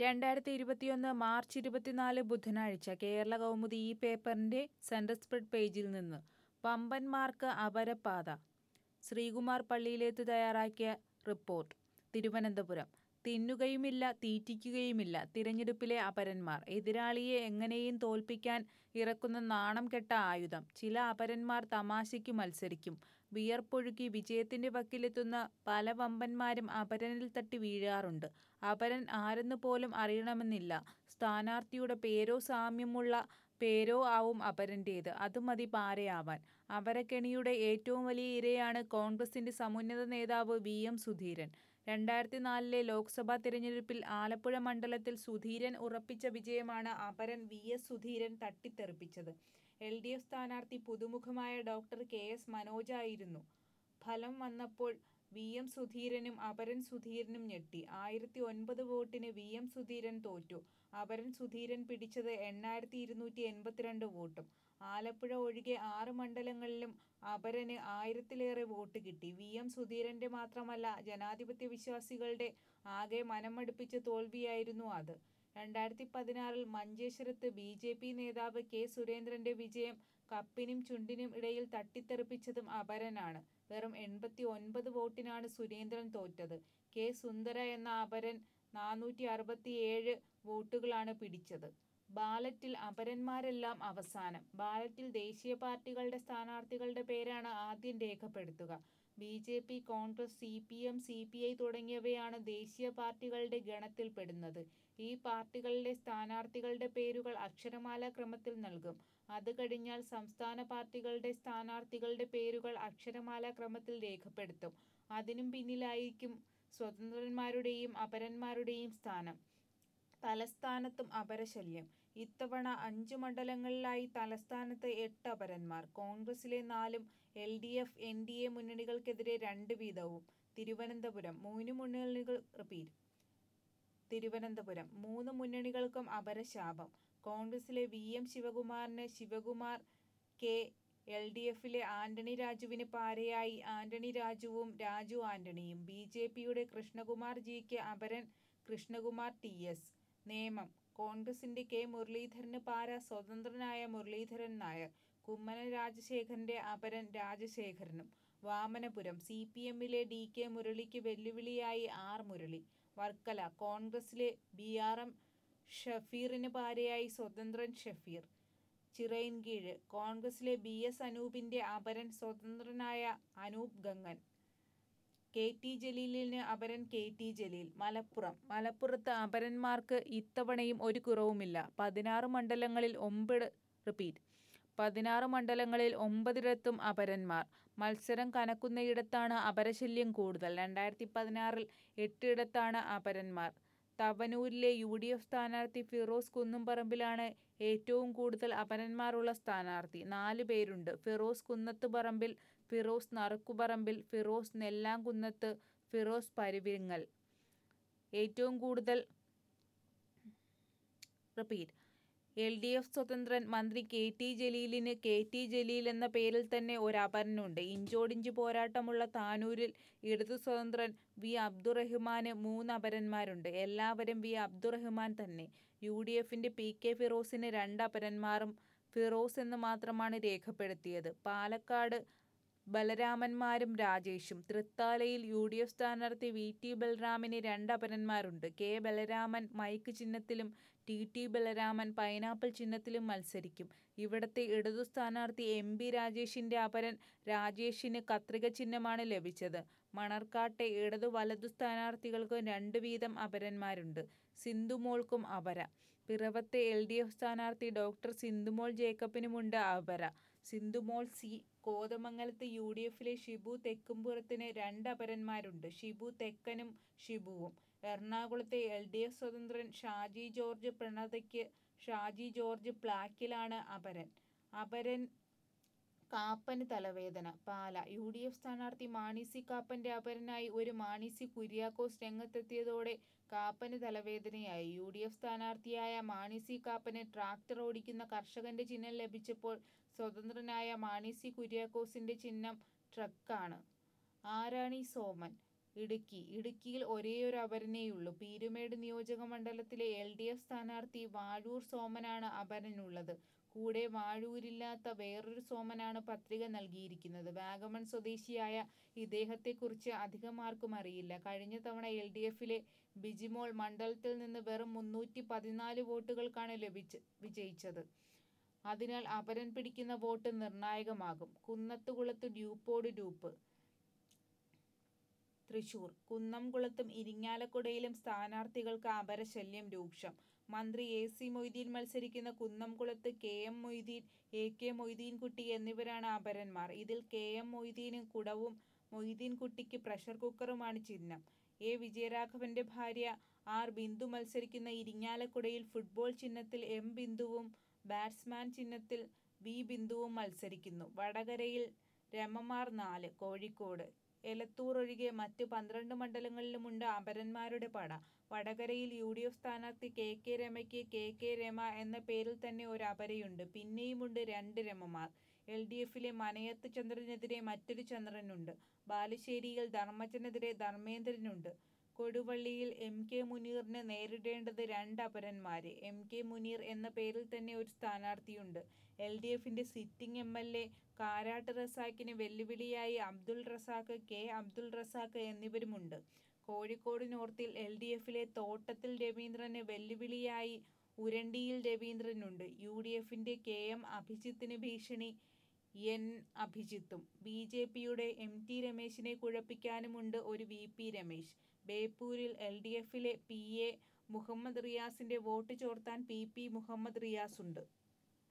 രണ്ടായിരത്തി ഇരുപത്തിയൊന്ന് മാർച്ച് ഇരുപത്തിനാല് ബുധനാഴ്ച കേരള കൗമുദി ഈ പേപ്പറിന്റെ സെന്റർ സ്പ്രെഡ് പേജിൽ നിന്ന് വമ്പന്മാർക്ക് അപരപാത ശ്രീകുമാർ പള്ളിയിലേത്ത് തയ്യാറാക്കിയ റിപ്പോർട്ട് തിരുവനന്തപുരം തിന്നുകയുമില്ല തീറ്റിക്കുകയുമില്ല തിരഞ്ഞെടുപ്പിലെ അപരന്മാർ എതിരാളിയെ എങ്ങനെയും തോൽപ്പിക്കാൻ ഇറക്കുന്ന നാണം കെട്ട ആയുധം ചില അപരന്മാർ തമാശയ്ക്ക് മത്സരിക്കും വിയർപ്പൊഴുക്കി വിജയത്തിന്റെ വക്കിലെത്തുന്ന പല വമ്പന്മാരും അപരനിൽ തട്ടി വീഴാറുണ്ട് അപരൻ ആരെന്ന് പോലും അറിയണമെന്നില്ല സ്ഥാനാർത്ഥിയുടെ പേരോ സാമ്യമുള്ള പേരോ ആവും അപരന്റേത് അത് മതി പാരയാവാൻ അപരക്കെണിയുടെ ഏറ്റവും വലിയ ഇരയാണ് കോൺഗ്രസിന്റെ സമുന്നത നേതാവ് വി എം സുധീരൻ രണ്ടായിരത്തി നാലിലെ ലോക്സഭാ തിരഞ്ഞെടുപ്പിൽ ആലപ്പുഴ മണ്ഡലത്തിൽ സുധീരൻ ഉറപ്പിച്ച വിജയമാണ് അപരൻ വി എസ് സുധീരൻ തട്ടിത്തെറിപ്പിച്ചത് എൽ ഡി എഫ് സ്ഥാനാർത്ഥി പുതുമുഖമായ ഡോക്ടർ കെ എസ് മനോജായിരുന്നു ഫലം വന്നപ്പോൾ വി എം സുധീരനും അപരൻ സുധീരനും ഞെട്ടി ആയിരത്തി ഒൻപത് വോട്ടിന് വി എം സുധീരൻ തോറ്റു അപരൻ സുധീരൻ പിടിച്ചത് എണ്ണായിരത്തി ഇരുന്നൂറ്റി എൺപത്തിരണ്ട് വോട്ടും ആലപ്പുഴ ഒഴികെ ആറ് മണ്ഡലങ്ങളിലും അപരന് ആയിരത്തിലേറെ വോട്ട് കിട്ടി വി എം സുധീരന്റെ മാത്രമല്ല ജനാധിപത്യ വിശ്വാസികളുടെ ആകെ മനമടുപ്പിച്ച തോൽവിയായിരുന്നു അത് രണ്ടായിരത്തി പതിനാറിൽ മഞ്ചേശ്വരത്ത് ബി ജെ പി നേതാവ് കെ സുരേന്ദ്രന്റെ വിജയം കപ്പിനും ചുണ്ടിനും ഇടയിൽ തട്ടിത്തെറിപ്പിച്ചതും അപരനാണ് വെറും എൺപത്തി ഒൻപത് വോട്ടിനാണ് സുരേന്ദ്രൻ തോറ്റത് കെ സുന്ദര എന്ന അപരൻ നാനൂറ്റി അറുപത്തിയേഴ് വോട്ടുകളാണ് പിടിച്ചത് ബാലറ്റിൽ അപരന്മാരെല്ലാം അവസാനം ബാലറ്റിൽ ദേശീയ പാർട്ടികളുടെ സ്ഥാനാർത്ഥികളുടെ പേരാണ് ആദ്യം രേഖപ്പെടുത്തുക B J P Congress C P M C P I തുടങ്ങിയവയാണ് ദേശീയ പാർട്ടികളുടെ ഗണത്തിൽപ്പെടുന്നത് ഈ പാർട്ടികളിലെ സ്ഥാനാർത്ഥികളുടെ പേരുകൾ അക്ഷരമാല ക്രമത്തിൽ നൽകും അത് കഴിഞ്ഞാൽ സംസ്ഥാന പാർട്ടികളുടെ സ്ഥാനാർത്ഥികളുടെ പേരുകൾ അക്ഷരമാല ക്രമത്തിൽ രേഖപ്പെടുത്തും അതിനും പിന്നിലായിരിക്കും സ്വതന്ത്രന്മാരുടെയും അപരന്മാരുടെയും സ്ഥാനം തലസ്ഥാനത്തും അപരശല്യം ഇത്തവണ അഞ്ചു മണ്ഡലങ്ങളിലായി തലസ്ഥാനത്ത് എട്ട് അപരന്മാർ കോൺഗ്രസിലെ നാലും L D F N D A മുന്നണികൾക്കെതിരെ രണ്ട് വീതവും തിരുവനന്തപുരം മൂന്ന് മുന്നണികൾ റിപ്പീറ്റ് തിരുവനന്തപുരം മൂന്ന് മുന്നണികൾക്കും അപരശാപം കോൺഗ്രസിലെ വി എം ശിവകുമാറിന് ശിവകുമാർ കെ എൽ ഡി എഫിലെ ആന്റണി രാജുവിന് പാരയായി ആന്റണി രാജുവും രാജു ആന്റണിയും ബി ജെ പിയുടെ കൃഷ്ണകുമാർ ജിക്ക് അപരൻ കൃഷ്ണകുമാർ ടി എസ് നേമം കോൺഗ്രസിന്റെ കെ മുരളീധരന് പാര സ്വതന്ത്രനായ മുരളീധരൻ നായർ കുമ്മനം രാജശേഖരന്റെ അപരൻ രാജശേഖരനും വാമനപുരം സി പി എമ്മിലെ ഡി കെ മുരളിക്ക് വെല്ലുവിളിയായി ആർ മുരളി വർക്കല കോൺഗ്രസിലെ ബി ആർ എം ഷഫീറിന് പാരയായി സ്വതന്ത്രൻ ഷഫീർ ചിറയിൻകീഴ് കോൺഗ്രസിലെ ബി എസ് അനൂപിന്റെ അപരൻ സ്വതന്ത്രനായ അനൂപ് ഗംഗൻ കെ ടി ജലീലിന് അപരൻ കെ ടി ജലീൽ മലപ്പുറം മലപ്പുറത്ത് അപരന്മാർക്ക് ഇത്തവണയും ഒരു കുറവുമില്ല പതിനാറ് മണ്ഡലങ്ങളിൽ ഒമ്പത് റിപ്പീറ്റ് പതിനാറ് മണ്ഡലങ്ങളിൽ ഒമ്പതിടത്തും അപരന്മാർ മത്സരം കനക്കുന്നയിടത്താണ് അപരശല്യം കൂടുതൽ രണ്ടായിരത്തി പതിനാറിൽ എട്ടിടത്താണ് അപരന്മാർ തവനൂരിലെ യു ഡി എഫ് സ്ഥാനാർത്ഥി ഫിറോസ് കുന്നുംപറമ്പിലാണ് ഏറ്റവും കൂടുതൽ അപരന്മാരുള്ള സ്ഥാനാർത്ഥി നാല് പേരുണ്ട് ഫിറോസ് കുന്നത്ത് പറമ്പിൽ ഫിറോസ് നറുക്കുപറമ്പിൽ ഫിറോസ് നെല്ലാംകുന്നത്ത് ഫിറോസ് പരുവിങ്ങൽ ഏറ്റവും കൂടുതൽ റിപ്പീറ്റ് എൽ ഡി എഫ് സ്വതന്ത്രൻ മന്ത്രി കെ ടി ജലീലിന് കെ ടി ജലീൽ എന്ന പേരിൽ തന്നെ ഒരു അപരനുണ്ട് ഇഞ്ചോടിഞ്ച് പോരാട്ടമുള്ള താനൂരിൽ ഇടതു സ്വതന്ത്രൻ വി അബ്ദുറഹ്മാന് മൂന്ന് അപരന്മാരുണ്ട് എല്ലാവരും വി അബ്ദുറഹ്മാൻ തന്നെ യു ഡി എഫിന്റെ പി കെ ഫിറോസിന് രണ്ട് അപരന്മാരും ഫിറോസ് എന്ന് മാത്രമാണ് രേഖപ്പെടുത്തിയത് പാലക്കാട് ബലരാമന്മാരും രാജേഷും തൃത്താലയിൽ യു ഡി എഫ് സ്ഥാനാർത്ഥി വി ടി ബലരാമന് രണ്ട് അപരന്മാരുണ്ട് കെ ബലരാമൻ മൈക്ക് ചിഹ്നത്തിലും ടി ടി ബലരാമൻ പൈനാപ്പിൾ ചിഹ്നത്തിലും മത്സരിക്കും ഇവിടത്തെ ഇടതു സ്ഥാനാർത്ഥി എം ബി രാജേഷിന്റെ അപരൻ രാജേഷിന് കത്രിക ചിഹ്നമാണ് ലഭിച്ചത് മണർക്കാട്ടെ ഇടതു വലതു സ്ഥാനാർത്ഥികൾക്ക് രണ്ട് വീതം അപരന്മാരുണ്ട് സിന്ധുമോൾക്കും അപര പിറവത്തെ എൽ ഡി എഫ് സ്ഥാനാർത്ഥി ഡോക്ടർ സിന്ധുമോൾ ജേക്കബിനുമുണ്ട് അപര സിന്ധുമോൾ സി കോതമംഗലത്ത് യു ഡി എഫിലെ ഷിബു തെക്കുംപുറത്തിന് രണ്ട് അപരന്മാരുണ്ട് ഷിബു തെക്കനും ഷിബുവും എറണാകുളത്തെ എൽ ഡി എഫ് സ്വതന്ത്രൻ ഷാജി ജോർജ് പ്രണതയ്ക്ക് ഷാജി ജോർജ് പ്ലാക്കിലാണ് അപരൻ അപരൻ കാപ്പന് തലവേദന പാല യു ഡി എഫ് സ്ഥാനാർത്ഥി മാണി സി കാപ്പന്റെ അപരനായി ഒരു മാണി സി കുര്യാക്കോസ് രംഗത്തെത്തിയതോടെ കാപ്പന് തലവേദനയായി യു ഡി എഫ് സ്ഥാനാർത്ഥിയായ മാണി സി കാപ്പന് ട്രാക്ടർ ഓടിക്കുന്ന കർഷകന്റെ ചിഹ്നം ലഭിച്ചപ്പോൾ സ്വതന്ത്രനായ മാണി സി കുര്യാക്കോസിന്റെ ചിഹ്നം ട്രക്കാണ് ആരാണി സോമൻ ഇടുക്കി ഇടുക്കിയിൽ ഒരേയൊരു അപരനേയുള്ളൂ പീരുമേട് നിയോജക മണ്ഡലത്തിലെ എൽ ഡി എഫ് സ്ഥാനാർത്ഥി വാഴൂർ സോമനാണ് അപരനുള്ളത് കൂടെ വാഴൂരില്ലാത്ത വേറൊരു സോമനാണ് പത്രിക നൽകിയിരിക്കുന്നത് വാഗമൺ സ്വദേശിയായ ഇദ്ദേഹത്തെക്കുറിച്ച് അധികമാർക്കും അറിയില്ല കഴിഞ്ഞ തവണ എൽ ഡി എഫിലെ ബിജിമോൾ മണ്ഡലത്തിൽ നിന്ന് വെറും മുന്നൂറ്റി പതിനാല് വോട്ടുകൾക്കാണ് ലഭിച്ച് വിജയിച്ചത് അതിനാൽ അപരൻ പിടിക്കുന്ന വോട്ട് നിർണായകമാകും കുന്നത്തുകുളത്ത് ഡ്യൂപ്പോട് ഡ്യൂപ്പ് തൃശൂർ കുന്നംകുളത്തും ഇരിങ്ങാലക്കുടയിലും സ്ഥാനാർത്ഥികൾക്ക് അപരശല്യം രൂക്ഷം മന്ത്രി എ സി മൊയ്തീൻ മത്സരിക്കുന്ന കുന്നംകുളത്ത് K M Moideen A K Moideenkutty എന്നിവരാണ് അപരന്മാർ ഇതിൽ കെ എം മൊയ്തീന് കുടവും മൊയ്തീൻകുട്ടിക്ക് പ്രഷർ കുക്കറുമാണ് ചിഹ്നം എ വിജയരാഘവന്റെ ഭാര്യ ആർ ബിന്ദു മത്സരിക്കുന്ന ഇരിങ്ങാലക്കുടയിൽ ഫുട്ബോൾ ചിഹ്നത്തിൽ എം ബിന്ദുവും ബാറ്റ്സ്മാൻ ചിഹ്നത്തിൽ വി ബിന്ദുവും മത്സരിക്കുന്നു വടകരയിൽ രമമാർ നാല് കോഴിക്കോട് എലത്തൂർ ഒഴികെ മറ്റ് പന്ത്രണ്ട് മണ്ഡലങ്ങളിലുമുണ്ട് അപരന്മാരുടെ പട വടകരയിൽ യു ഡി എഫ് സ്ഥാനാർത്ഥി കെ കെ രമയ്ക്ക് കെ കെ രമ എന്ന പേരിൽ തന്നെ ഒരു അപരയുണ്ട് പിന്നെയുമുണ്ട് രണ്ട് രമമാർ എൽ ഡി എഫിലെ മനയത്ത് ചന്ദ്രനെതിരെ മറ്റൊരു ചന്ദ്രനുണ്ട് ബാലുശ്ശേരിയിൽ ധർമ്മജനെതിരെ ധർമ്മേന്ദ്രനുണ്ട് കൊടുവള്ളിയിൽ എം കെ മുനീറിന് നേരിടേണ്ടത് രണ്ട് അപരന്മാരെ എം കെ മുനീർ എന്ന പേരിൽ തന്നെ ഒരു സ്ഥാനാർത്ഥിയുണ്ട് എൽ ഡി എഫിന്റെ sitting M L A Karat റസാക്കിന് വെല്ലുവിളിയായി അബ്ദുൾ റസാഖ് കെ അബ്ദുൾ റസാഖ് എന്നിവരുമുണ്ട് കോഴിക്കോട് നോർത്തിൽ എൽ ഡി എഫിലെ തോട്ടത്തിൽ രവീന്ദ്രന് വെല്ലുവിളിയായി ഉരണ്ടിയിൽ രവീന്ദ്രനുണ്ട് യു ഡി എഫിന്റെ കെ എം അഭിജിത്തിന് ഭീഷണി എൻ അഭിജിത്തും ബി ജെ പിയുടെ എം ടി രമേശിനെ കുഴപ്പിക്കാനുമുണ്ട് ഒരു വി പി രമേശ് ബേപ്പൂരിൽ എൽ ഡി എഫിലെ പി എ മുഹമ്മദ് റിയാസിന്റെ വോട്ട് ചോർത്താൻ പി പി മുഹമ്മദ് റിയാസുണ്ട്